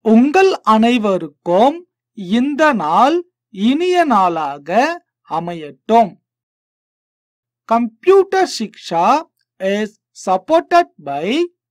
உங்கள் அனைவருக்கும் இந்த நாள் இனிய நாளாக அமையட்டும் computer Shiksha is supported by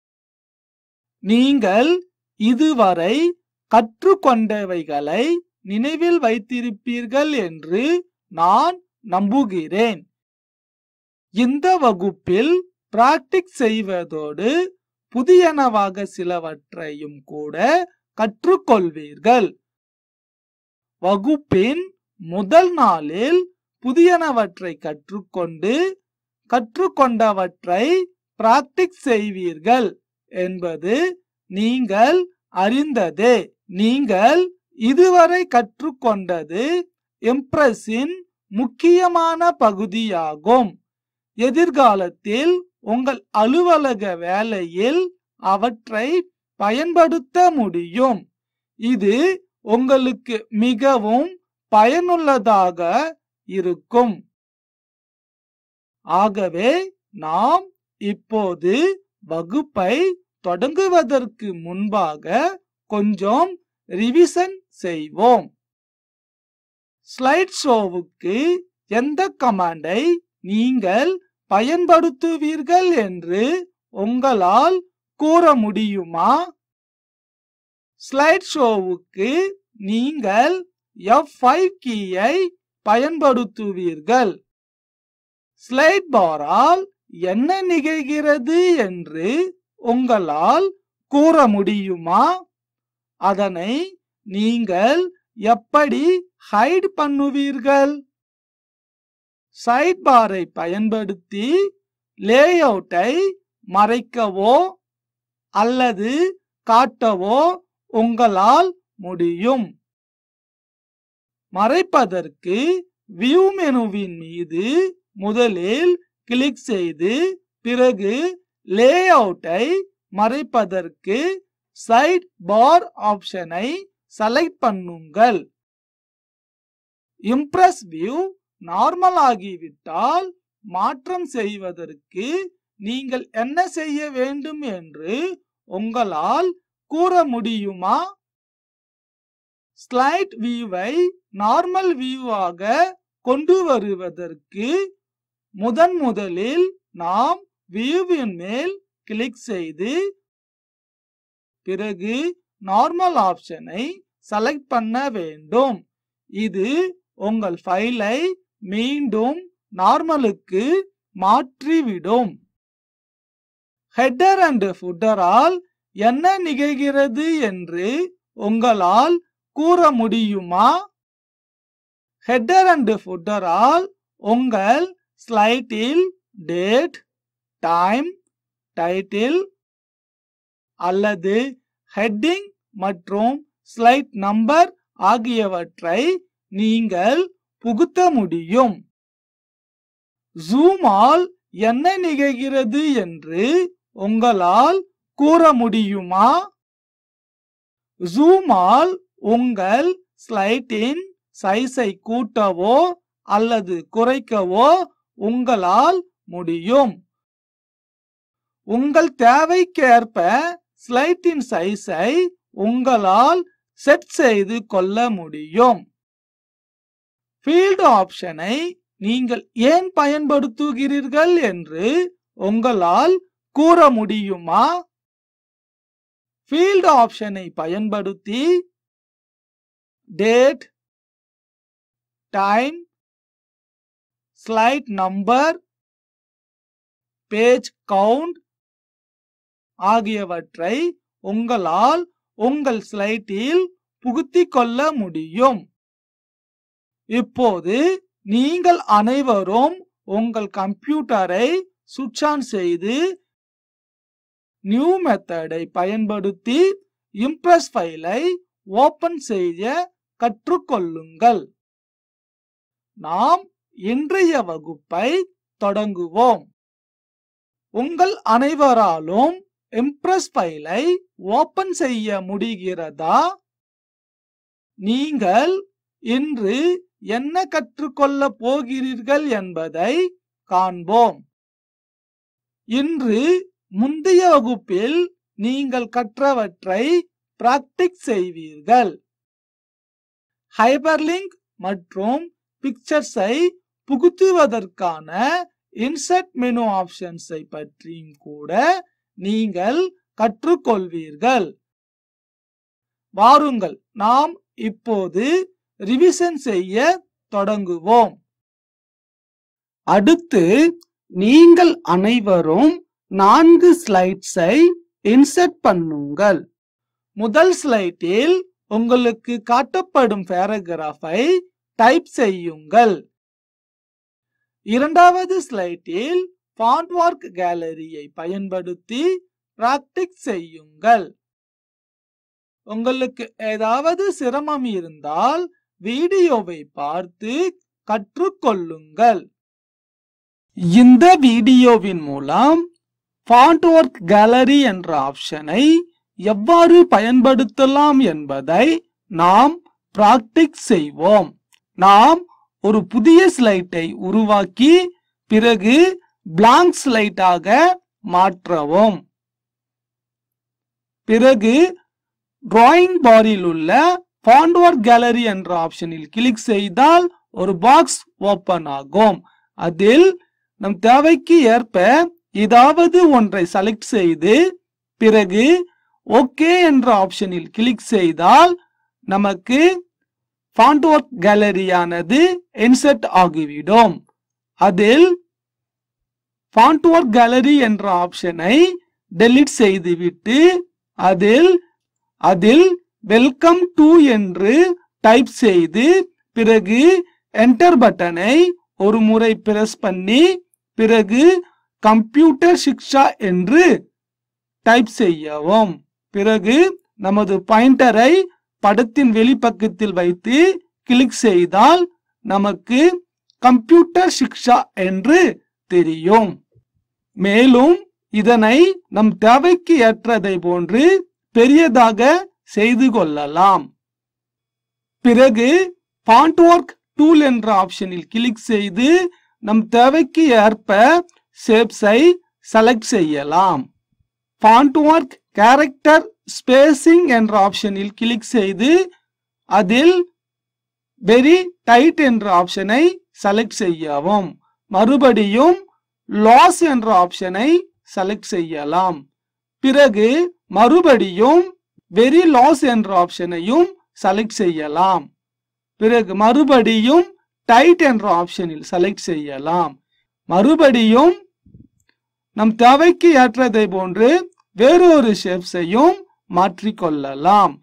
நீங்கள் இதுவரை கற்றுக்கொண்டவைகளை நினைவில் வைத்திருப்பீர்கள் என்று நான் நம்புகிறேன் இந்த வகுப்பில் பிராக்டிஸ் செய்வதோடு புதியனவாக சிலவற்றையும் கூட கற்றுக்கொள்வீர்கள் வகுப்பின் முதல் நாளில் புதியனவற்றை கற்றுக்கொண்டு கற்றுக்கொண்டவற்றை பிராக்டிஸ் செய்வீர்கள் என்பது நீங்கள் அறிந்ததே நீங்கள் இதுவரை கற்றுக்கொண்டது இம்ப்ரெஸின் முக்கியமான பகுதியாகும் எதிர்காலத்தில் உங்கள் அலுவலக வேலையில் அவற்றை பயன்படுத்த முடியும் இது உங்களுக்கு மிகவும் பயனுள்ளதாக இருக்கும் ஆகவே நாம் இப்போது வகுப்பை தொடங்குவதற்கு முன்பாக கொஞ்சம் ரிவிஷன் செய்வோம் ஸ்லைட் ஷோவுக்கு எந்த கமாண்டை நீங்கள் பயன்படுத்துவீர்கள் என்று உங்களால் கூற முடியுமா ஸ்லைட் ஷோவுக்கு நீங்கள் F5 கீயை பயன்படுத்துவீர்கள் ஸ்லைட் பாரால் என்ன நிகழ்கிறது என்று உங்களால் கூற முடியுமா அதனை நீங்கள் எப்படி ஹைட் பண்ணுவீர்கள் சைட் பாரை பயன்படுத்தி லேஅவுட்டை மறைக்கவோ அல்லது காட்டவோ உங்களால் முடியும் மறைப்பதற்கு வியூ மெனுவின் மீது முதலில் கிளிக் செய்து பிறகு லேஅவுட்டை மறைப்பதற்கு சைட் பார் ஆப்ஷனை செலக்ட் பண்ணுங்கள் இம்ப்ரெஸ் வியூ நார்மல் ஆகிவிட்டால் மாற்றம் செய்வதற்கு நீங்கள் என்ன செய்ய வேண்டும் என்று உங்களால் கூற முடியுமா ஸ்லைட் வியூவை நார்மல் வியூவாக கொண்டு வருவதற்கு முதன் முதலில் நாம் வியூவின் மேல் கிளிக் செய்து பிறகு நார்மல் ஆப்ஷனை செலக்ட் பண்ண வேண்டும் இது உங்கள் ஃபைலை மீண்டும் நார்மலுக்கு மாற்றிவிடும் ஹெட்டர் அண்ட் ஃபுட்டரால் என்ன நிகழ்கிறது என்று உங்களால் கூற முடியுமா ஹெட்டர் அண்ட் ஃபுட்டரால் உங்கள் ஸ்லைட்டில் டேட் டைம் டைட்டில் அல்லது ஹெட்டிங் மற்றும் ஸ்லைட் நம்பர் ஆகியவற்றை நீங்கள் புகுத்த முடியும் ஜூமால் என்ன நிகழ்கிறது என்று உங்களால் கூற முடியுமா ஜூமால் உங்கள் ஸ்லைட்டின் சைஸை கூட்டவோ அல்லது குறைக்கவோ உங்களால் முடியும் உங்கள் தேவைக்கேற்ப ஸ்லைட்டின் சைஸை உங்களால் செட் செய்து கொள்ள முடியும் ஃபீல்டு ஆப்ஷனை நீங்கள் ஏன் பயன்படுத்துகிறீர்கள் என்று உங்களால் கூற முடியுமா ஃபீல்டு ஆப்ஷனை பயன்படுத்தி date time slide number page count ஆகியவற்றை உங்களால் உங்கள் ஸ்லைட்டில் புகுத்திக் கொள்ள முடியும் இப்போது நீங்கள் அனைவரும் உங்கள் கம்ப்யூட்டரை சுவிட்ச் ஆன் செய்து நியூ மெத்தடை பயன்படுத்தி இம்ப்ரெஸ் ஃபைலை ஓபன் செய்ய கற்றுக்கொள்ளுங்கள் நாம் இன்றைய வகுப்பை தொடங்குவோம் உங்கள் அனைவராலும் இம்ப்ரெஸ் ஃபைலை ஓபன் செய்ய முடிகிறதா நீங்கள் இன்று என்ன கற்றுக்கொள்ள போகிறீர்கள் என்பதை காண்போம் இன்று முந்தைய வகுப்பில் நீங்கள் கற்றவற்றை பிராக்டிஸ் செய்வீர்கள் ஹைபர்லிங்க் மற்றும் பிக்சர்ஸை புகுத்துவதற்கான இன்சர்ட் மெனு ஆப்ஷன்ஸை பற்றியும் கூட நீங்கள் கற்றுக்கொள்வீர்கள் வாருங்கள் நாம் இப்போது ரிவிஷன் செய்ய தொடங்குவோம் அடுத்து நீங்கள் அனைவரும் நான்கு ஸ்லைட்ஸை இன்சர்ட் பண்ணுங்கள் முதல் ஸ்லைட்டில் உங்களுக்கு காட்டப்படும் பேராகிராஃபை டைப் செய்யுங்கள் இரண்டாவது ஸ்லைட்டில் ஃபாண்ட் ஒர்க் கேலரியை பயன்படுத்தி பிராக்டிஸ் செய்யுங்கள் உங்களுக்கு ஏதாவது சிரமம் இருந்தால் வீடியோவை பார்த்து கற்றுக்கொள்ளுங்கள் இந்த வீடியோவின் மூலம் ஃபாண்ட் ஒர்க் கேலரி என்ற ஆப்ஷனை எவ்வாறு பயன்படுத்தலாம் என்பதை நாம் பிராக்டிஸ் செய்வோம் நாம் ஒரு புதிய ஸ்லைட்டை உருவாக்கி பிறகு பிளாங்க் ஸ்லைட்டாக மாற்றவும் பிறகு டிராயிங் பாரில் உள்ள ஃபாண்ட் ஒர்க் கேலரி என்ற ஆப்ஷனில் கிளிக் செய்தால் ஒரு பாக்ஸ் ஓபன் ஆகும் அதில் நம் தேவைக்கு ஏற்ப ஏதாவது ஒன்றை செலக்ட் செய்து பிறகு ஓகே என்ற ஆப்ஷனில் கிளிக் செய்தால் நமக்கு ஃபாண்ட் ஒர்க் கேலரியானது இன்செர்ட் ஆகிவிடும் அதில் ஃபாண்ட் ஒர்க் கேலரி என்ற ஆப்ஷனை டெலீட் செய்துவிட்டு அதில் அதில் வெல்கம் டு என்று டைப் செய்து பிறகு என்டர் பட்டனை ஒரு முறை பிரஸ் பண்ணி பிறகு கம்ப்யூட்டர் சிக்ஷா என்று டைப் செய்யவும் பிறகு நமது பாயிண்டரை படத்தின் வெளிப்பக்கத்தில் வைத்து கிளிக் செய்தால் நமக்கு கம்ப்யூட்டர் சிக்ஷா என்று தெரியும் மேலும் இதனை நம் தேவைக்கு ஏற்றதை போன்று பெரியதாக செய்து கொள்ளலாம் பிறகு ஃபாண்ட் ஒர்க் டூல் என்ற ஆப்ஷனில் கிளிக் செய்து நம் தேவைக்கு ஏற்ப ஷேப்ஸை செலக்ட் செய்யலாம் ஃபாண்ட் ஒர்க் கேரக்டர் ஸ்பேசிங் என்ற ஆப்ஷனில் கிளிக் செய்து அதில் வெரி டைட் என்ற ஆப்ஷனை செலக்ட் செய்யவும் மறுபடியும் லாஸ் என்ற ஆப்ஷனை செலக்ட் செய்யலாம் பிறகு மறுபடியும் வெரி லாஸ் என்ற ஆப்ஷனையும் செலக்ட் செய்யலாம் பிறகு மறுபடியும் டைட் என்ற ஆப்ஷனில் செலக்ட் செய்யலாம் மறுபடியும் நம் தேவைக்கு ஏற்றதை போன்று வேறொரு ஷேப்ஸையும் மாற்றிக்கொள்ளலாம்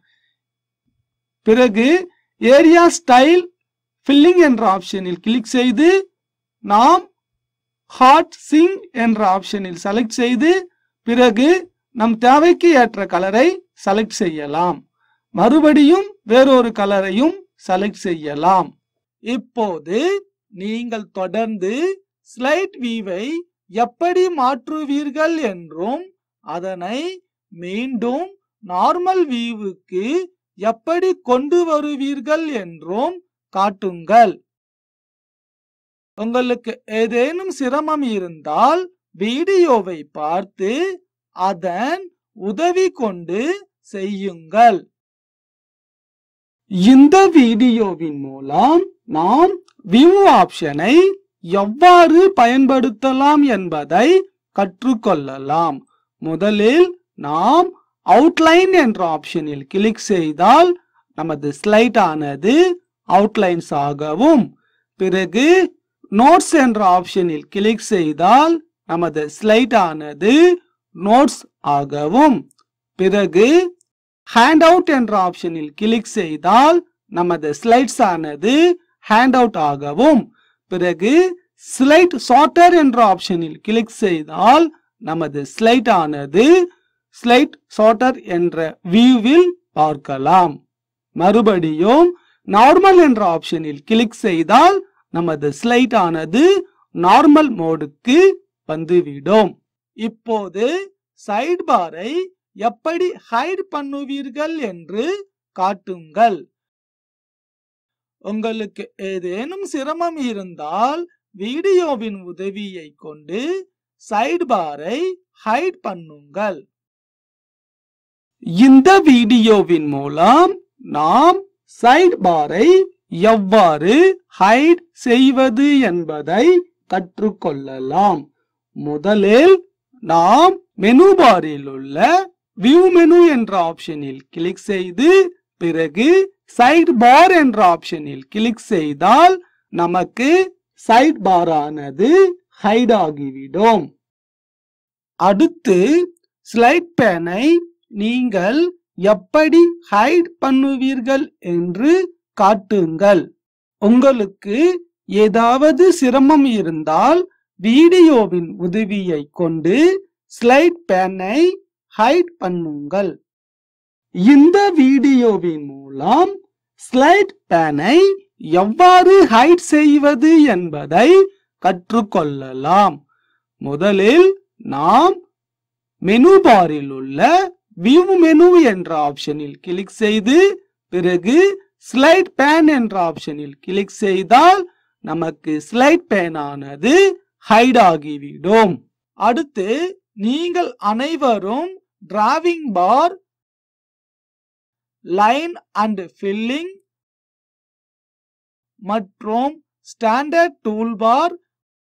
பிறகு ஏரியா ஸ்டைல் ஃபில்லிங் என்ற ஆப்ஷனில் கிளிக் செய்து நாம் ஹாட் சிங் என்ற ஆப்ஷனில் செலக்ட் செய்து பிறகு நம் தேவைக்கு ஏற்ற கலரை செலக்ட் செய்யலாம் மறுபடியும் வேறொரு கலரையும் செலக்ட் செய்யலாம் இப்போது நீங்கள் தொடர்ந்து ஸ்லைட் வியூவை எப்படி மாற்றுவீர்கள் என்றும் அதனை மீண்டும் நார்மல் வியூவுக்கு எப்படி கொண்டு வருவீர்கள் என்றும் காட்டுங்கள் உங்களுக்கு ஏதேனும் சிரமம் இருந்தால் வீடியோவை பார்த்து அதன் உதவி கொண்டு செய்யுங்கள் இந்த வீடியோவின் மூலம் நாம் வியூ ஆப்ஷனை எவ்வாறு பயன்படுத்தலாம் என்பதை கற்றுக்கொள்ளலாம் முதலில் நாம் அவுட்லைன் என்ற ஆப்ஷனில் கிளிக் செய்தால் நமது ஸ்லைட் ஆனது அவுட்லைன்ஸ் ஆகவும் பிறகு நோட்ஸ் என்ற ஆப்ஷனில் கிளிக் செய்தால் நமது ஸ்லைட் ஆனது நோட்ஸ் ஆகவும் பிறகு ஹேண்ட் அவுட் என்ற ஆப்ஷனில் கிளிக் செய்தால் நமது ஸ்லைட்ஸ் ஆனது ஹேண்ட் அவுட் ஆகவும் பிறகு ஸ்லைட் சார்ட்டர் என்ற ஆப்ஷனில் கிளிக் செய்தால் நமது ஸ்லைட் ஆனது ஸ்லைட் சார்ட்டர் என்ற வியூவில் பார்க்கலாம் மறுபடியும் நார்மல் என்ற ஆப்ஷனில் கிளிக் செய்தால் நமது ஸ்லைட் ஆனது நார்மல் மோடுக்கு வந்துவிடும் இப்போது சைட் பாரை எப்படி ஹைட் பண்ணுவீர்கள் என்று காட்டுங்கள் உங்களுக்கு ஏதேனும் சிரமம் இருந்தால் வீடியோவின் உதவியை கொண்டு சைட் பாரை ஹைட் பண்ணுங்கள் இந்த வீடியோவின் மூலம் நாம் சைட் பாரை எவ்வாறு ஹைட் செய்வது என்பதை கற்றுக்கொள்ளலாம் முதலில் நாம் மெனு பாரில் உள்ள வியூ மெனு என்ற ஆப்ஷனில் கிளிக் செய்து பிறகு சைட் பார் என்ற ஆப்ஷனில் கிளிக் செய்தால் நமக்கு சைட் பாரானது ஹைட் ஆகிவிடும் அடுத்து ஸ்லைட் பேனை நீங்கள் எப்படி ஹைட் பண்ணுவீர்கள் என்று காட்டுங்கள் உங்களுக்கு ஏதாவது சிரமம் இருந்தால் வீடியோவின் உதவியை கொண்டு ஸ்லைட் பேனை ஹைட் பண்ணுங்கள் இந்த வீடியோவின் மூலம் ஸ்லைட் பேனை எவ்வாறு ஹைட் செய்வது என்பதை கற்றுக்கொள்ளலாம் முதலில் நாம் மெனு பாரில் உள்ள வியூ மெனு என்ற ஆப்ஷனில் கிளிக் செய்து பிறகு ஸ்லைட் பேன் என்ற ஆப்ஷனில் கிளிக் செய்தால் நமக்கு ஸ்லைட் பேன் ஆனது ஹைட் ஆகிவிடும் அடுத்து நீங்கள் அனைவரும் drawing bar line and filling மற்றும் ஸ்டாண்டர்ட் டூல்பார்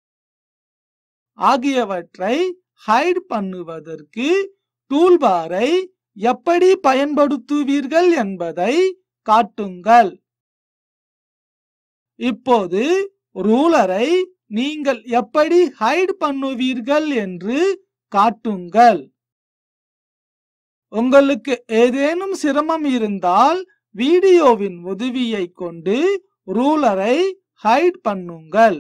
ஆகியவற்றை ஹைட் பண்ணுவதற்கு டூல்பாரை எப்படி பயன்படுத்துவீர்கள் என்பதை காட்டுங்கள் இப்போது ரூலரை நீங்கள் எப்படி ஹைட் பண்ணுவீர்கள் என்று காட்டுங்கள் உங்களுக்கு ஏதேனும் சிரமம் இருந்தால் வீடியோவின் உதவியை கொண்டு ரூலரை ஹைட் பண்ணுங்கள்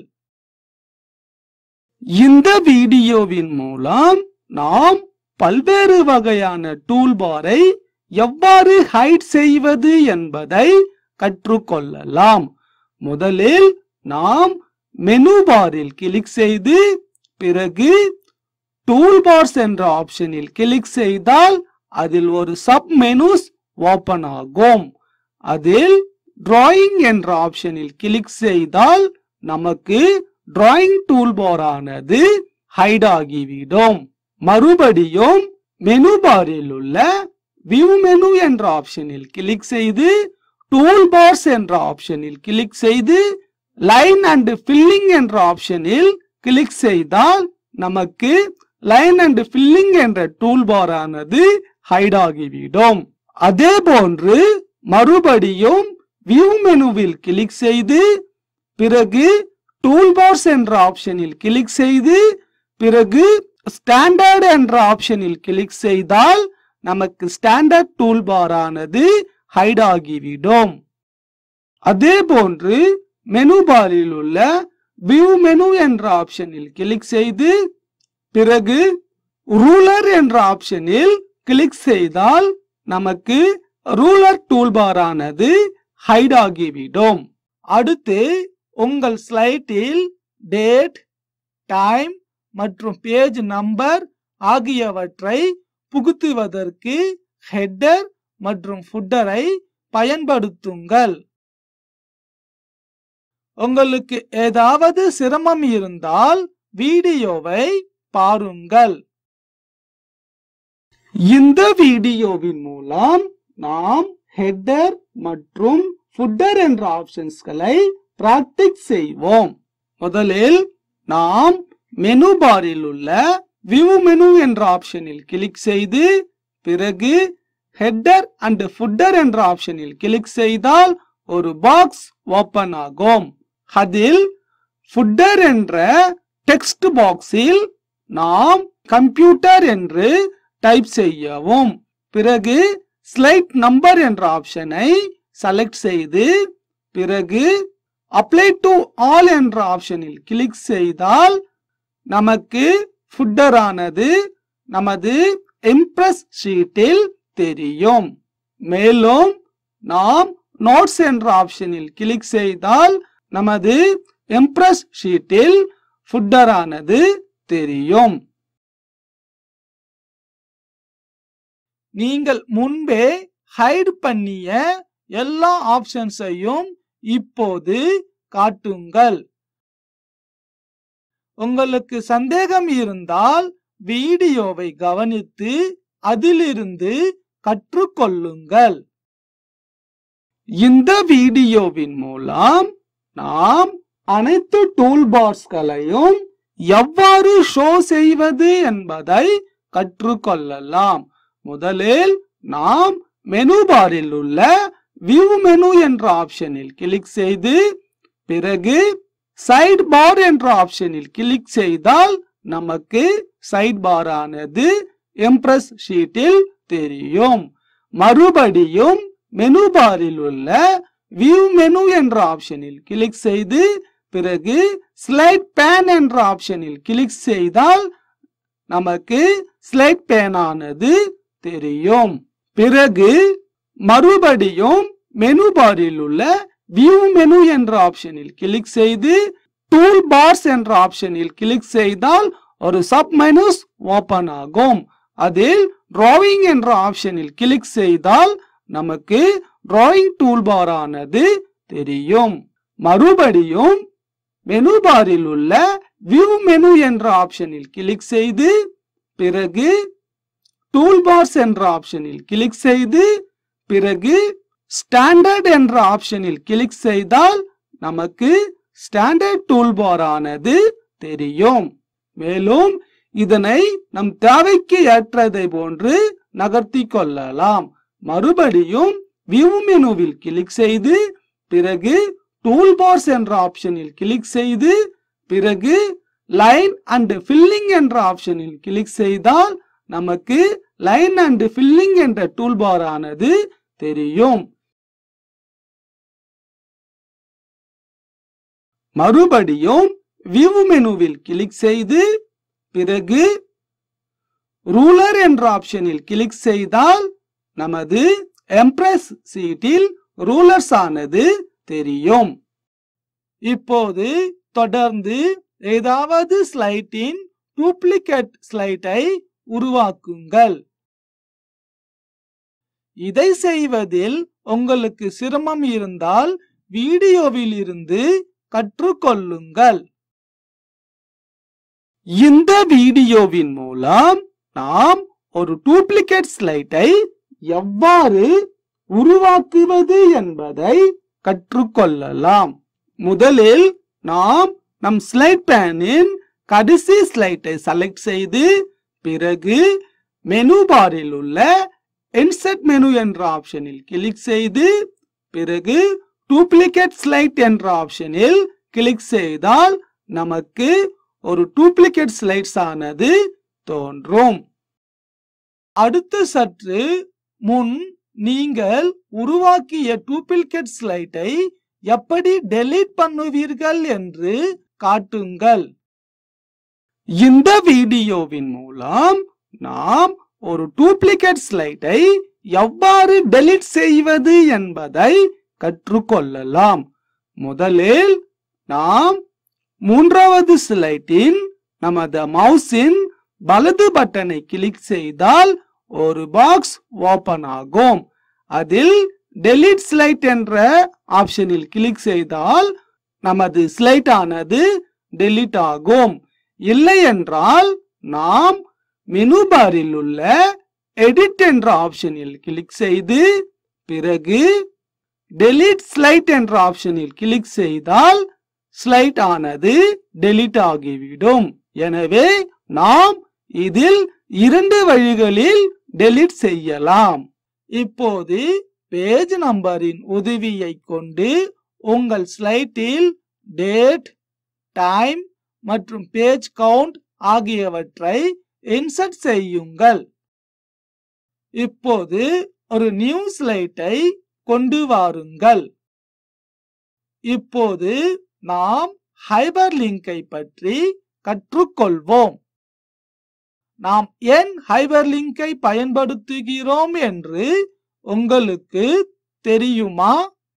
இந்த வீடியோவின் மூலம் நாம் பல்வேறு வகையான டூல்பாரை எவ்வாறு ஹைட் செய்வது என்பதை கற்றுக்கொள்ளலாம் முதலில் நாம் மெனு பாரில் கிளிக் செய்து பிறகு டூல்பார்ஸ் என்ற ஆப்ஷனில் கிளிக் செய்தால் அதில் ஒரு சப் மெனுஸ் ஓபன் ஆகும் அதில் டிராயிங் என்ற ஆப்ஷனில் கிளிக் செய்தால் நமக்கு டிராயிங் டூல்பார் ஆனது ஹைட் ஆகிவிடும் மறுபடியும் மெனு பாரில் உள்ள வியூ மெனு என்ற ஆப்ஷனில் கிளிக் செய்து டூல் பார்ஸ் என்ற ஆப்ஷனில் கிளிக் செய்து லைன் அண்ட் ஃபில்லிங் என்ற ஆப்ஷனில் கிளிக் செய்தால் நமக்கு லைன் அண்ட் ஃபில்லிங் என்ற டூல் பார் ஆனது ஹைட் ஆகிவிடும் அதே போன்று மறுபடியும் வியூ மெனுவில் கிளிக் செய்து பிறகு டூல் பார்ஸ் என்ற ஆப்ஷனில் கிளிக் செய்து பிறகு ஸ்டாண்டர்ட் என்ற ஆப்ஷனில் கிளிக் செய்தால் நமக்கு ஸ்டாண்டர்ட் டூல் பார் ஆனது ஹைட் ஆகிவிடும் அதே போன்று மெனு பாரில் உள்ள வியூ மெனு என்ற ஆப்ஷனில் கிளிக் செய்து பிறகு ரூலர் என்ற ஆப்ஷனில் கிளிக் செய்தால் நமக்கு ரூலர் டூல்பார் ஆனது ஹைட் ஆகிவிடும் அடுத்து உங்கள் ஸ்லைட்டில் டேட் டைம் மற்றும் பேஜ் நம்பர் ஆகியவற்றை புகுத்துவதற்கு ஹெட்டர் மற்றும் ஃபுட்டரை பயன்படுத்துங்கள் உங்களுக்கு ஏதாவது சிரமம் இருந்தால் வீடியோவை பாருங்கள் இந்த வீடியோவின் மூலம் நாம் ஹெட்டர் மற்றும் ஃபுட்டர் என்ற ஆப்ஷன்ஸ்களை பிராக்டிஸ் செய்வோம் முதலில் நாம் மெனு பாரில் உள்ள வியூ மெனு என்ற ஆப்ஷனில் கிளிக் செய்து பிறகு ஹெட்டர் அண்ட் ஃபுட்டர் என்ற ஆப்ஷனில் கிளிக் செய்தால் ஒரு பாக்ஸ் ஓபன் ஆகும் அதில் ஃபுட்டர் என்ற டெக்ஸ்ட் பாக்ஸில் நாம் கம்ப்யூட்டர் என்று டைப் செய்யவும் பிறகு ஸ்லைட் நம்பர் என்ற ஆப்ஷனை செலக்ட் செய்து பிறகு அப்ளை டு ஆல் என்ற ஆப்ஷனில் கிளிக் செய்தால் நமக்கு ஃபுட்டர் ஆனது நமது இம்ப்ரெஸ் ஷீட்டில் தெரியும் மேலும் நாம் நோட்ஸ் என்ற ஆப்ஷனில் கிளிக் செய்தால் நமது இம்ப்ரெஸ் ஷீட்டில் ஃபுட்டர் ஆனது தெரியும் நீங்கள் முன்பே ஹைட் பண்ணிய எல்லா ஆப்ஷன்ஸையும் இப்போது காட்டுங்கள் உங்களுக்கு சந்தேகம் இருந்தால் வீடியோவை கவனித்து அதிலிருந்து கற்றுக்கொள்ளுங்கள் இந்த வீடியோவின் மூலம் நாம் அனைத்து டூல்பார்ஸ்களையும் எவ்வாறு ஷோ செய்வது என்பதை கற்றுக்கொள்ளலாம் முதலில் நாம் மெனு பாரில் உள்ள வியூ மெனு என்ற ஆப்ஷனில் கிளிக் செய்து பிறகு சைட் பார் என்ற ஆப்ஷனில் கிளிக் செய்தால் நமக்கு சைட் பார் ஆனது எம்ப்ரஸ் ஷீட்டில் தெரியும் மறுபடியும் மெனு பாரில் உள்ள வியூ மெனு என்ற ஆப்ஷனில் கிளிக் செய்து பிறகு ஸ்லைட் பேன் என்ற ஆப்ஷனில் கிளிக் செய்தால் நமக்கு ஸ்லைட் பேன் ஆனது தெரியும் பிறகு மறுபடியும் மெனு பாரில் உள்ள வியூ மெனு என்ற ஆப்ஷனில் கிளிக் செய்து டூல் பார்ஸ் என்ற ஆப்ஷனில் கிளிக் செய்தால் ஒரு சப் மெனுஸ் ஓபன் ஆகும் அதில் டிராவிங் என்ற ஆப்ஷனில் கிளிக் செய்தால் நமக்கு டிராயிங் டூல் பார் ஆனது தெரியும் மறுபடியும் மெனு பாரில் உள்ள வியூ மெனு என்ற ஆப்ஷனில் கிளிக் செய்து பிறகு டூல் பார்ஸ் என்ற ஆப்ஷனில் கிளிக் செய்து பிறகு ஸ்டாண்டர்ட் என்ற ஆப்ஷனில் கிளிக் செய்தால் நமக்கு ஸ்டாண்டர்ட் டூல் பார் ஆனது தெரியும் மேலும் இதனை நம் தேவைக்கு ஏற்றதை போன்று நகர்த்தி கொள்ளலாம் மறுபடியும் வியூ மெனுவில் கிளிக் செய்து பிறகு டூல் பார்ஸ் என்ற ஆப்ஷனில் கிளிக் செய்து பிறகு லைன் அண்ட் ஃபில்லிங் என்ற ஆப்ஷனில் கிளிக் செய்தால் நமக்கு லைன் அண்ட் ஃபில்லிங் என்ற டூல் பார் ஆனது தெரியும் மறுபடியும் வியூ மெனுவில் கிளிக் செய்து பிறகு ரூலர் என்ற ஆப்ஷனில் கிளிக் செய்தால் நமது எம்ப்ரஸ் சீட்டில் ரூலர்ஸ் ஆனது தெரியும் இப்போது தொடர்ந்து ஏதாவது ஸ்லைட்டின் டூப்ளிகேட் ஸ்லைட்டை உருவாக்குங்கள் இதை செய்வதில் உங்களுக்கு சிரமம் இருந்தால் வீடியோவில் இருந்து கற்றுக்கொள்ளுங்கள் இந்த வீடியோவின் மூலம் நாம் ஒரு டூப்ளிகேட் ஸ்லைட்டை எவ்வாறு உருவாக்குவது என்பதை கற்றுக்கொள்ளலாம் முதலில் நாம் நம் ஸ்லைட் பேனின் கடைசி ஸ்லைட்டை செலக்ட் செய்து பிறகு மெனு பாரில் உள்ள இன்செர்ட் மெனு என்ற ஆப்ஷனில் கிளிக் செய்து பிறகு டூப்ளிகேட் ஸ்லைட் என்ற ஆப்ஷனில் கிளிக் செய்தால் நமக்கு ஒரு டூப்ளிகேட் ஸ்லைட்ஸ் ஆனது தோன்றும் அடுத்து சற்று முன் நீங்கள் உருவாக்கிய டூப்ளிகேட் ஸ்லைட்டை எப்படி டெலீட் பண்ணுவீர்கள் என்று காட்டுங்கள் இந்த வீடியோவின் மூலம் நாம் ஒரு டூப்ளிகேட் ஸ்லைட்டை எவ்வாறு டெலீட் செய்வது என்பதை கற்றுக்கொள்ளலாம் முதலில் நாம் மூன்றாவது ஸ்லைட்டின் நமது மவுஸின் வலது பட்டனை கிளிக் செய்தால் ஒரு பாக்ஸ் ஓபன் ஆகும் அதில் டெலீட் ஸ்லைட் என்ற ஆப்ஷனில் கிளிக் செய்தால் நமது ஸ்லைட் ஆனது டெலீட் ஆகும் இல்லை என்றால் நாம் மெனு பாரில் உள்ள எடிட் என்ற ஆப்ஷனில் கிளிக் செய்து பிறகு டெலீட் ஸ்லைட் என்ற ஆப்ஷனில் கிளிக் செய்தால் ஸ்லைட் ஆனது டெலீட் ஆகிவிடும் எனவே நாம் இதில் இரண்டு வழிகளில் டெலீட் செய்யலாம் இப்போது பேஜ் நம்பரின் உதவியை கொண்டு உங்கள் ஸ்லைட்டில் டேட் டைம் மற்றும் பேஜ் கவுண்ட் ஆகியவற்றை இன்சர்ட் செய்யுங்கள் இப்போது ஒரு நியூ ஸ்லைட்டை கொண்டு வாருங்கள் இப்போது நாம் ஹைபர் லிங்கை பற்றி கற்றுக்கொள்வோம் நாம் ஏன் ஹைபர் லிங்கை பயன்படுத்துகிறோம் என்று உங்களுக்கு தெரியுமா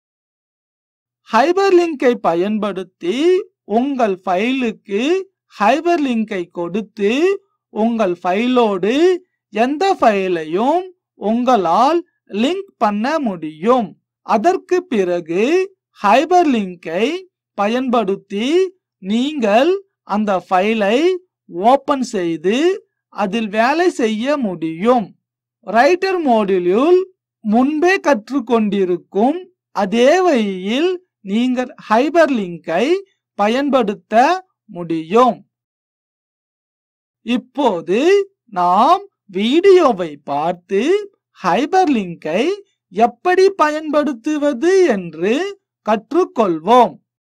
ஹைபர் லிங்கை பயன்படுத்தி உங்கள் ஃபைலுக்கு ஹைபர் லிங்கை கொடுத்து உங்கள் ஃபைலோடு எந்த ஃபைலையும் உங்களால் லிங்க் பண்ண முடியும் அதற்கு பிறகு ஹைபர் லிங்கை பயன்படுத்தி நீங்கள் அந்த ஃபைலை ஓபன் செய்து அதில் வேலை செய்ய முடியும் ரைட்டர் மோடியூல் முன்பே கற்றுக்கொண்டிருக்கும் அதே வழியில் நீங்கள் ஹைபர் லிங்கை பயன்படுத்த முடியும் இப்போது நாம் வீடியோவை பார்த்து ஹைபர் லிங்கை எப்படி பயன்படுத்துவது என்று கற்றுக்கொள்வோம்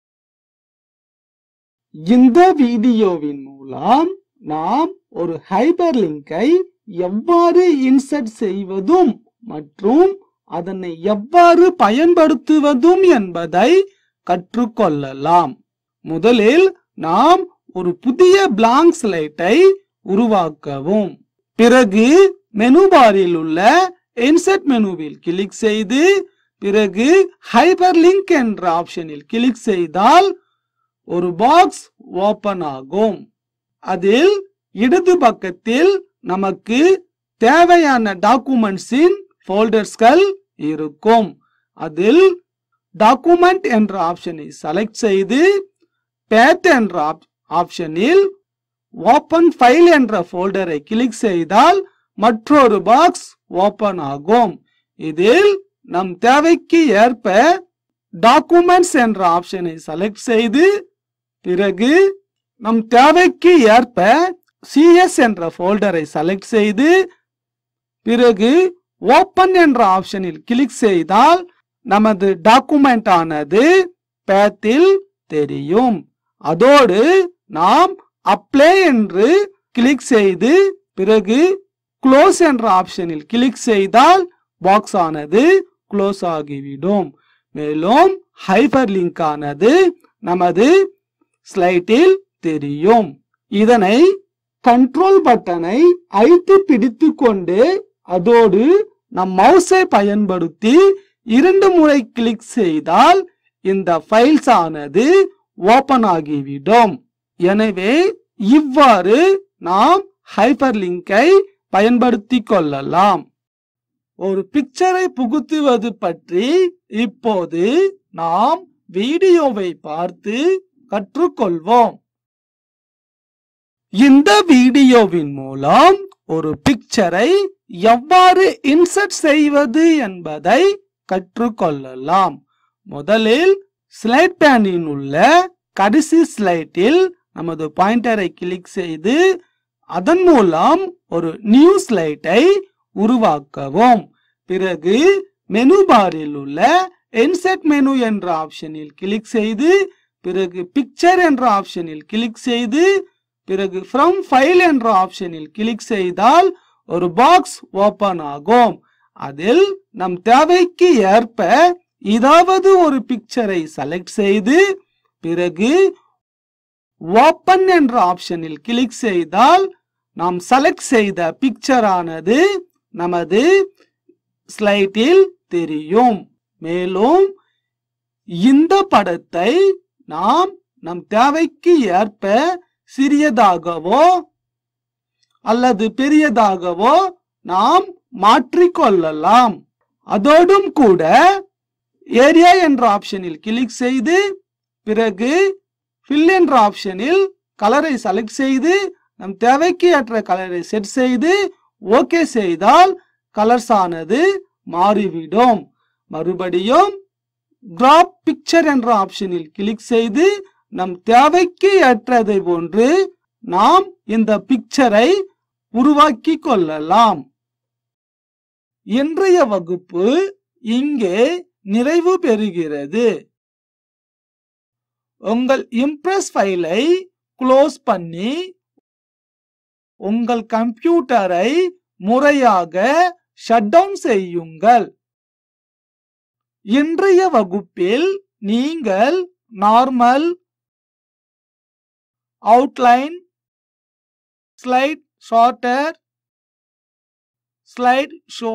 இந்த வீடியோவின் மூலம் நாம் ஒரு ஹைபர் லிங்கை எவ்வாறு இன்சர்ட் செய்வதும் மற்றும் அதனை எவ்வாறு பயன்படுத்துவதும் என்பதை கற்றுக்கொள்ளலாம் முதலில் நாம் ஒரு புதிய பிளாங்க் ஸ்லைட்டை உருவாக்கவும் பிறகு மெனு பாரில் உள்ள இன்சர்ட் மெனுவில் கிளிக் செய்து பிறகு ஹைபர் லிங்க் என்ற ஆப்ஷனில் கிளிக் செய்தால் ஒரு பாக்ஸ் ஓபன் ஆகும் அதில் இடது பக்கத்தில் நமக்கு தேவையான டாக்குமெண்ட்ஸின் ஃபோல்டர்ஸ்கள் இருக்கும் அதில் டாக்குமெண்ட் என்ற ஆப்ஷனை செலக்ட் செய்து பேத் என்ற ஆப்ஷனில் ஓபன் ஃபைல் என்ற ஃபோல்டரை கிளிக் செய்தால் மற்றொரு பாக்ஸ் ஓபன் ஆகும் இதில் நம் தேவைக்கு ஏற்ப டாக்குமெண்ட்ஸ் என்ற ஆப்ஷனை செலக்ட் செய்து பிறகு நம் தேவைக்கு ஏற்ப சிஎஸ் என்ற ஃபோல்டரை செலக்ட் செய்து பிறகு ஓபன் என்ற ஆப்ஷனில் கிளிக் செய்தால் நமது டாக்குமெண்ட் ஆனது பேத்தில் தெரியும் அதோடு நாம் அப்ளை என்று கிளிக் செய்து பிறகு க்ளோஸ் என்ற ஆப்ஷனில் கிளிக் செய்தால் பாக்ஸ் ஆனது க்ளோஸ் ஆகிவிடும் மேலும் ஹைபர் லிங்க் ஆனது நமது ஸ்லைட்டில் தெரியும் இதனை கண்ட்ரோல் பட்டனை அழுத்தி பிடித்து கொண்டு அதோடு நம் மவுஸை பயன்படுத்தி இரண்டு முறை கிளிக் செய்தால் இந்த ஃபைல்ஸ் ஆனது ஓபன் ஆகிவிடும் எனவே இவ்வாறு நாம் ஹைப்பர் லிங்கை பயன்படுத்தி கொள்ளலாம் ஒரு பிக்சரை புகுத்துவது பற்றி இப்போது நாம் வீடியோவை பார்த்து கற்றுக்கொள்வோம் இந்த வீடியோவின் மூலம் ஒரு பிக்சரை எவ்வாறு இன்சர்ட் செய்வது என்பதை கற்றுக்கொள்ளலாம் முதலில் ஸ்லைட் பேனில் உள்ள கடைசி ஸ்லைட்டில் நமது பாயிண்டரை கிளிக் செய்து அதன் மூலம் ஒரு நியூ ஸ்லைட்டை உருவாக்கவும் பிறகு மெனு பாரில் உள்ள இன்செர்ட் மெனு என்ற ஆப்ஷனில் கிளிக் செய்து பிறகு பிக்சர் என்ற ஆப்ஷனில் கிளிக் செய்து பிறகு ஃப்ரம் ஃபைல் என்ற ஆப்ஷனில் கிளிக் செய்தால் ஒரு பாக்ஸ் ஓபன் ஆகும் அதில் நம் தேவைக்கு ஏற்ப ஏதாவது ஒரு பிக்சரை செலக்ட் செய்து பிறகு ஓபன் என்ற ஆப்ஷனில் கிளிக் செய்தால் நாம் செலக்ட் செய்த பிக்சர் ஆனது நமது ஸ்லைட்டில் தெரியும் மேலும் இந்த படத்தை நாம் நம் தேவைக்கு ஏற்ப சிறியதாகவோ அல்லது பெரியதாகவோ நாம் மாற்றிக்கொள்ளலாம் அதோடும் கூட ஏரியா என்ற ஆப்ஷனில் கிளிக் செய்து பிறகு ஃபில் என்ற ஆப்ஷனில் கலரை செலக்ட் செய்து நம் தேவைக்கு ஏற்ற கலரை செட் செய்து ஓகே செய்தால் கலர்ஸ் ஆனது மாறிவிடும் மறுபடியும் டிராப் பிக்சர் என்ற ஆப்ஷனில் கிளிக் செய்து நம் தேவைக்கு ஏற்றதை போன்று நாம் இந்த பிக்சரை உருவாக்கி கொள்ளலாம் இன்றைய வகுப்பு இங்கே நிறைவு பெறுகிறது உங்கள் இம்ப்ரெஸ் ஃபைலை க்ளோஸ் பண்ணி உங்கள் கம்ப்யூட்டரை முறையாக ஷட் டவுன் செய்யுங்கள் இன்றைய வகுப்பில் நீங்கள் normal outline slide sorter slide show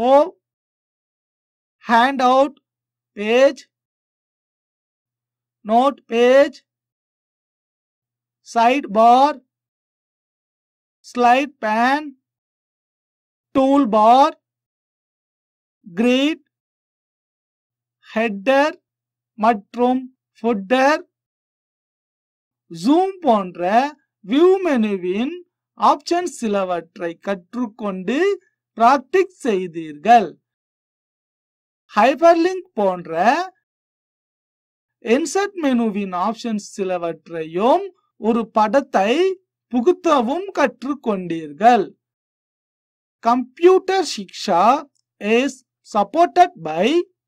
handout page note page sidebar slide pane toolbar create header மற்றும் ஃபுட்டர் ஜூம் போன்ற வியூ மெனுவின் ஆப்ஷன்ஸ் சிலவற்றை கற்றுக்கொண்டு பிராக்டிஸ் செய்தீர்கள் ஹைபர்லிங்க் போன்ற இன்சர்ட் மெனுவின் ஆப்ஷன்ஸ் சிலவற்றையும் ஒரு படத்தை புகுத்தவும் கற்றுக்கொண்டீர்கள் computer Shiksha is supported by